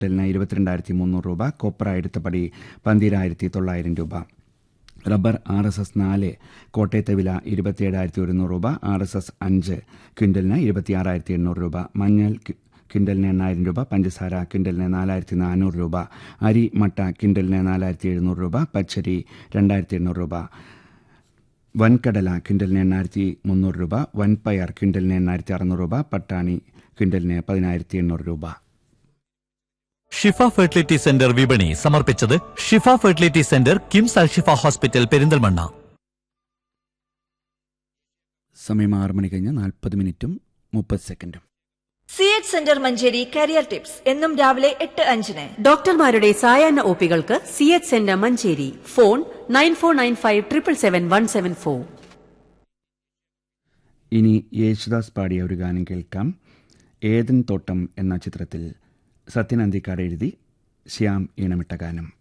ക്വിൻ്റലിന് ഇരുപത്തിരണ്ടായിരത്തി മുന്നൂറ് രൂപ കൊപ്ര എടുത്തപടി പന്തിരായിരത്തി തൊള്ളായിരം രൂപ റബ്ബർ ആർ എസ് എസ് നാല് കോട്ടയത്തെ വില ഇരുപത്തിയേഴായിരത്തി ഒരുന്നൂറ് രൂപ ആർ എസ് എസ് അഞ്ച് ക്വിൻ്റലിന് ഇരുപത്തിയാറായിരത്തി എണ്ണൂറ് രൂപ മഞ്ഞൾ കി- ക്വിൻ്റലിന് എണ്ണായിരം രൂപ പഞ്ചസാര ക്വിൻ്റലിന് നാലായിരത്തി നാനൂറ് രൂപ അരി മട്ട ക്വിൻ്റലിന് നാലായിരത്തി എഴുന്നൂറ് രൂപ പച്ചരി രണ്ടായിരത്തി എണ്ണൂറ് രൂപ വൻകടല ക്വിൻ്റലിന് എണ്ണായിരത്തി മുന്നൂറ് രൂപ വൻപയർ ക്വിൻ്റലിന് എണ്ണായിരത്തി അറുന്നൂറ് രൂപ പട്ടാണി ക്വിൻ്റലിന് പതിനായിരത്തി എണ്ണൂറ് രൂപ ഷിഫ ഫെർട്ടിലിറ്റി സെന്റർ വിപണി സമർപ്പിച്ചത് Shifa fertility centre KIMS Al Shifa hospital Perinthalmanna സമയം ആറ് മണി കഴിഞ്ഞ് നാൽപ്പത് മിനിറ്റും മുപ്പത് സെക്കൻഡും C H centre Manjeri career tips എന്നും രാവിലെ എട്ട് അഞ്ചിന് ഡോക്ടർമാരുടെ സായാഹ്ന ഒപികൾക്ക് C H centre Manjeri phone nine four nine five triple seven one seven four ഇനി യേശുദാസ് പാടിയ ഒരു ഗാനം കേൾക്കാം ഏതൻ തോട്ടം എന്ന ചിത്രത്തിൽ സത്യൻ അന്തിക്കാട് എഴുതി ശ്യാം ഈണമിട്ട ഗാനം